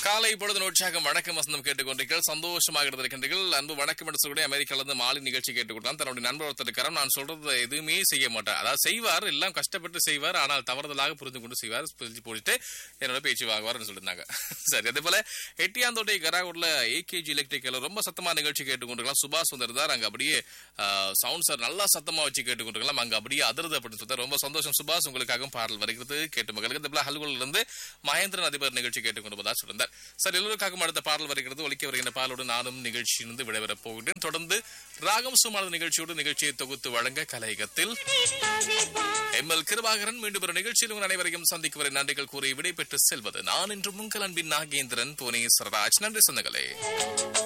காலை பொழுது உற்சாகம் வணக்கம் வசந்தம் கேட்டுக்கொண்டீர்கள் சந்தோஷமாக இருந்திருக்கின்றீர்கள் அன்பு வணக்கம் என்று சொல்லி அமெரிக்கால இருந்து மாலை நிகழ்ச்சி கேட்டுக்கொண்டான் தன்னுடைய நண்பர் ஒருத்தர் இருக்கிறார் நான் சொல்றது எதுவுமே செய்ய மாட்டார் அதாவது செய்வார் எல்லாம் கஷ்டப்பட்டு செய்வார் ஆனால் தவறுதலாக புரிந்து கொண்டு செய்வார் புரிஞ்சு போட்டு என்னோட பேச்சு வாங்குவார்னு சொல்லியிருந்தாங்க சரி அதே போல எட்டியாந்தோட்டை கராவூர்ல ஏகேஜி எலக்ட்ரிக்கல் ரொம்ப சத்தமா நிகழ்ச்சி கேட்டுக்கொண்டிருக்கலாம் சுபாஷ் சுந்தர் தான் அங்க அப்படியே சவுண்ட் சார் நல்லா சத்தமா வச்சு கேட்டுக்கொண்டிருக்கலாம் அங்க அப்படியே அதிர்து அப்படின்னு சொல்லிட்டு ரொம்ப சந்தோஷம் சுபாஷ் உங்களுக்காக பாடல் வருகிறது கேட்டு மகளுக்கு இந்த ஹல்குல இருந்து மகேந்திரன் அதிபர் நிகழ்ச்சி கேட்டுக்கொண்டு சொல்லியிருந்தார் சார் எல்லோருக்காகவும் அடுத்த பாடல் வருகிறது ஒலிக்க வருகின்ற பாடலோடு நானும் நிகழ்ச்சியிலிருந்து விடைபெறப் போகிறேன் தொடர்ந்து ராகம் சுமாரத நிகழ்ச்சியோடு நிகழ்ச்சியை தொகுத்து வழங்க கலையகத்தில் எம் எல் கிருபாகரன் மீண்டும் ஒரு நிகழ்ச்சியில் உங்கள் அனைவரையும் சந்திக்கும் வரை நன்றிகள் கூறி விடைபெற்று செல்வது நான் இன்று உங்கள் அன்பின் நாகேந்திரன் புவனேஸ்வரராஜ் நன்றி சொந்தங்களே